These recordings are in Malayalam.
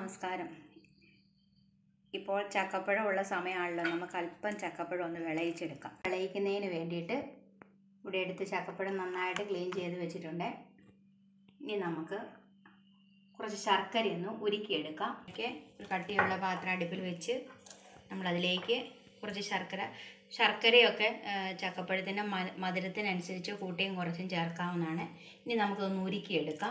നമസ്കാരം ഇപ്പോൾ ചക്കപ്പഴം ഉള്ള സമയമാണല്ലോ നമുക്ക് അല്പം ചക്കപ്പഴം ഒന്ന് വിളയിച്ചെടുക്കാം വിളയിക്കുന്നതിന് വേണ്ടിയിട്ട് ഇവിടെ എടുത്ത് ചക്കപ്പഴം നന്നായിട്ട് ക്ലീൻ ചെയ്ത് വെച്ചിട്ടുണ്ട് ഇനി നമുക്ക് കുറച്ച് ശർക്കര ഒന്ന് ഉരുക്കിയെടുക്കാം ഒക്കെ ഒരു കട്ടിയുള്ള പാത്രം അടുപ്പിൽ വെച്ച് നമ്മളതിലേക്ക് കുറച്ച് ശർക്കര ശർക്കരയൊക്കെ ആ, ചക്കപ്പഴത്തിൻ്റെ മ മധുരത്തിനനുസരിച്ച് കൂട്ടിയും കുറച്ചും ചേർക്കാവുന്നതാണ് ഇനി നമുക്കൊന്ന് ഉരുക്കിയെടുക്കാം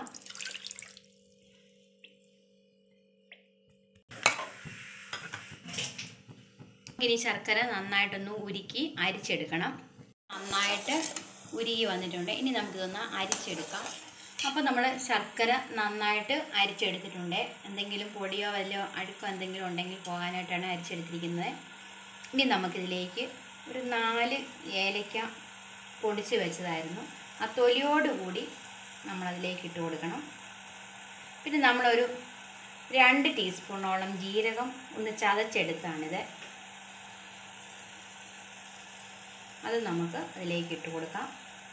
ഇനി ശർക്കര നന്നായിട്ടൊന്ന് ഉരുക്കി അരിച്ചെടുക്കണം നന്നായിട്ട് ഉരുകി വന്നിട്ടുണ്ട് ഇനി നമുക്കിതൊന്ന് അരിച്ചെടുക്കാം അപ്പോൾ നമ്മൾ ശർക്കര നന്നായിട്ട് അരിച്ചെടുത്തിട്ടുണ്ട് എന്തെങ്കിലും പൊടിയോ വല്ലോ അഴുക്കോ എന്തെങ്കിലും ഉണ്ടെങ്കിൽ പോകാനായിട്ടാണ് അരിച്ചെടുത്തിരിക്കുന്നത് ഇനി നമുക്കിതിലേക്ക് ഒരു നാല് ഏലക്ക പൊടിച്ച് വെച്ചതായിരുന്നു ആ തൊലിയോടുകൂടി നമ്മളതിലേക്ക് ഇട്ട് കൊടുക്കണം പിന്നെ നമ്മളൊരു രണ്ട് ടീസ്പൂണോളം ജീരകം ഒന്ന് ചതച്ചെടുത്താണിത് അത് നമുക്ക് അതിലേക്ക് ഇട്ട് കൊടുക്കാം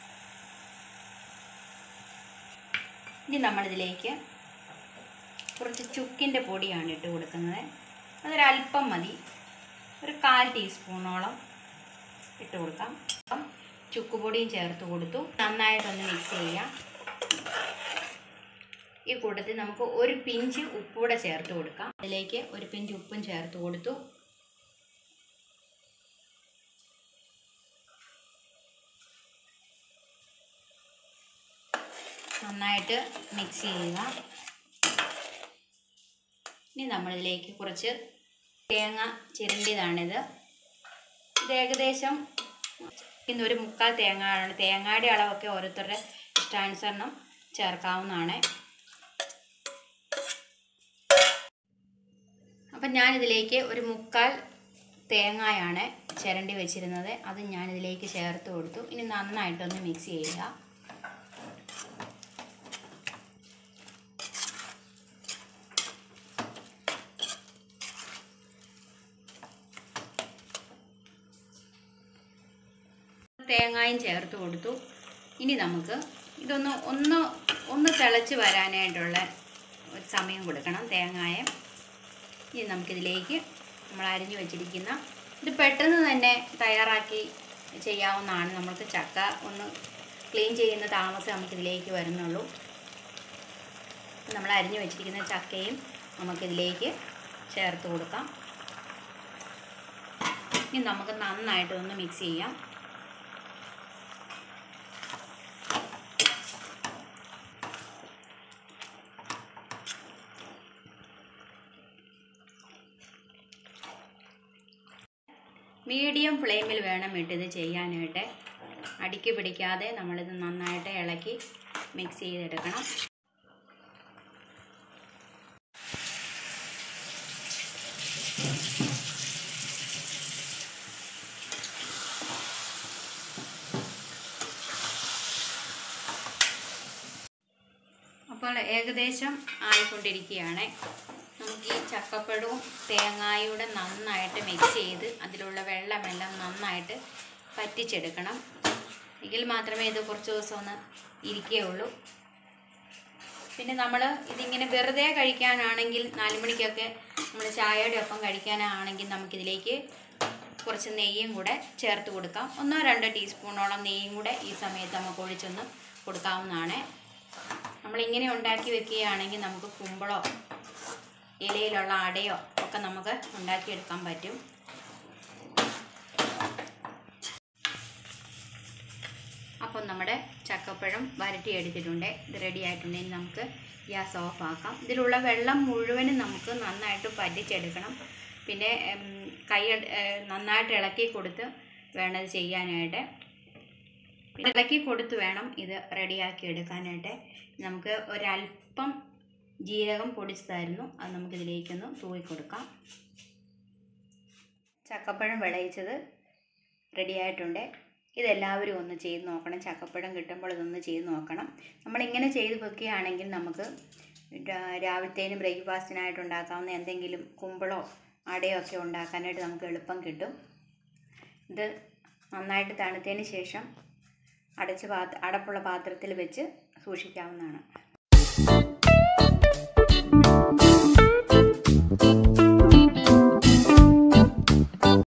ഇനി നമ്മളിതിലേക്ക് കുറച്ച് ചുക്കിൻ്റെ പൊടിയാണ് ഇട്ട് കൊടുക്കുന്നത് അതൊരല്പം മതി ഒരു കാൽ ടീസ്പൂണോളം ഇട്ട് കൊടുക്കാം അപ്പം ചുക്ക് പൊടിയും ചേർത്ത് കൊടുത്തു നന്നായിട്ടൊന്ന് മിക്സ് ചെയ്യാം ഈ കൂട്ടത്തിൽ നമുക്ക് ഒരു പിഞ്ച് ഉപ്പൂടെ ചേർത്ത് കൊടുക്കാം അതിലേക്ക് ഒരു പിഞ്ച് ഉപ്പും ചേർത്ത് കൊടുത്തു നന്നായിട്ട് മിക്സ് ചെയ്യുക ഇനി നമ്മളിതിലേക്ക് കുറച്ച് തേങ്ങ ചിരണ്ടിയതാണിത് ഇത് ഏകദേശം ഇന്നൊരു മുക്കാൽ തേങ്ങ ആണ് തേങ്ങയുടെ അളവൊക്കെ ഓരോരുത്തരുടെ ഇഷ്ടാനുസരണം ചേർക്കാവുന്നതാണ് അപ്പം ഞാനിതിലേക്ക് ഒരു മുക്കാൽ തേങ്ങയാണ് ചിരണ്ടി വെച്ചിരുന്നത് അത് ഞാനിതിലേക്ക് ചേർത്ത് കൊടുത്തു ഇനി നന്നായിട്ടൊന്ന് മിക്സ് ചെയ്യുക തേങ്ങായും ചേർത്ത് കൊടുത്തു ഇനി നമുക്ക് ഇതൊന്ന് ഒന്ന് ഒന്ന് തിളച്ച് വരാനായിട്ടുള്ള ഒരു സമയം കൊടുക്കണം തേങ്ങായം ഇനി നമുക്കിതിലേക്ക് നമ്മൾ അരിഞ്ഞു വെച്ചിരിക്കുന്ന ഇത് പെട്ടെന്ന് തന്നെ തയ്യാറാക്കി ചെയ്യാവുന്നതാണ് നമുക്ക് ചക്ക ഒന്ന് ക്ലീൻ ചെയ്യുന്ന താമസം നമുക്കിതിലേക്ക് വരുന്നുള്ളൂ നമ്മൾ അരിഞ്ഞു വെച്ചിരിക്കുന്ന ചക്കയും നമുക്കിതിലേക്ക് ചേർത്ത് കൊടുക്കാം ഇനി നമുക്ക് നന്നായിട്ട് ഒന്ന് മിക്സ് ചെയ്യാം മീഡിയം ഫ്ലെയിമിൽ വേണം ഇട്ടിത് ചെയ്യാനായിട്ട് അടിക്ക് പിടിക്കാതെ നമ്മളിത് നന്നായിട്ട് ഇളക്കി മിക്സ് ചെയ്തെടുക്കണം അപ്പോൾ ഏകദേശം ആയിക്കൊണ്ടിരിക്കുകയാണ് നമുക്ക് ഈ ചക്കപ്പഴവും തേങ്ങായൂടെ നന്നായിട്ട് മിക്സ് ചെയ്ത് അതിലുള്ള വെള്ളമെല്ലാം നന്നായിട്ട് പറ്റിച്ചെടുക്കണം എങ്കിൽ മാത്രമേ ഇത് കുറച്ച് ദിവസം ഒന്ന് ഇരിക്കുകയുള്ളൂ പിന്നെ നമ്മൾ ഇതിങ്ങനെ വെറുതെ കഴിക്കാനാണെങ്കിൽ നാല് മണിക്കൊക്കെ നമ്മൾ ചായയുടെ ഒപ്പം കഴിക്കാനാണെങ്കിൽ നമുക്കിതിലേക്ക് കുറച്ച് നെയ്യും കൂടെ ചേർത്ത് കൊടുക്കാം ഒന്നോ രണ്ടോ ടീസ്പൂണോളം നെയ്യും കൂടെ ഈ സമയത്ത് നമുക്ക് ഒഴിച്ചൊന്ന് കൊടുക്കാവുന്നതാണ് നമ്മളിങ്ങനെ ഉണ്ടാക്കി വെക്കുകയാണെങ്കിൽ നമുക്ക് കുമ്പളോ ഇലയിലുള്ള അടയോ ഒക്കെ നമുക്ക് ഉണ്ടാക്കിയെടുക്കാൻ പറ്റും അപ്പം നമ്മുടെ ചക്കപ്പഴം വരട്ടിയെടുത്തിട്ടുണ്ട് ഇത് റെഡി ആയിട്ടുണ്ടെങ്കിൽ നമുക്ക് ഗ്യാസ് ഓഫ് ആക്കാം ഇതിലുള്ള വെള്ളം മുഴുവനും നമുക്ക് നന്നായിട്ട് പറ്റിച്ചെടുക്കണം പിന്നെ ഉം, കൈ എട്- ഏഹ്, നന്നായിട്ട് ഇളക്കി കൊടുത്ത് വേണം ഇത് ചെയ്യാനായിട്ട് പിന്നെ ഇളക്കി കൊടുത്ത് വേണം ഇത് റെഡിയാക്കി എടുക്കാനായിട്ട് നമുക്ക് ഒരല്പം ജീരകം പൊടിച്ചതായിരുന്നു അത് നമുക്കിതിലേക്കൊന്ന് തൂവി കൊടുക്കാം ചക്കപ്പഴം വിളയിച്ചത് റെഡിയായിട്ടുണ്ട് ഇതെല്ലാവരും ഒന്ന് ചെയ്ത് നോക്കണം ചക്കപ്പഴം കിട്ടുമ്പോൾ ഇതൊന്ന് ചെയ്ത് നോക്കണം നമ്മളിങ്ങനെ ചെയ്ത് വെക്കുകയാണെങ്കിൽ നമുക്ക് രാ- രാവിലത്തേനും ബ്രേക്ക്ഫാസ്റ്റിനായിട്ട് ഉണ്ടാക്കാവുന്ന എന്തെങ്കിലും കുമ്പളോ അടയോ ഒക്കെ ഉണ്ടാക്കാനായിട്ട് നമുക്ക് എളുപ്പം കിട്ടും ഇത് നന്നായിട്ട് തണുത്തതിന് ശേഷം അടച്ച് പാത്ര അടപ്പുള്ള പാത്രത്തിൽ വെച്ച് സൂക്ഷിക്കാവുന്നതാണ്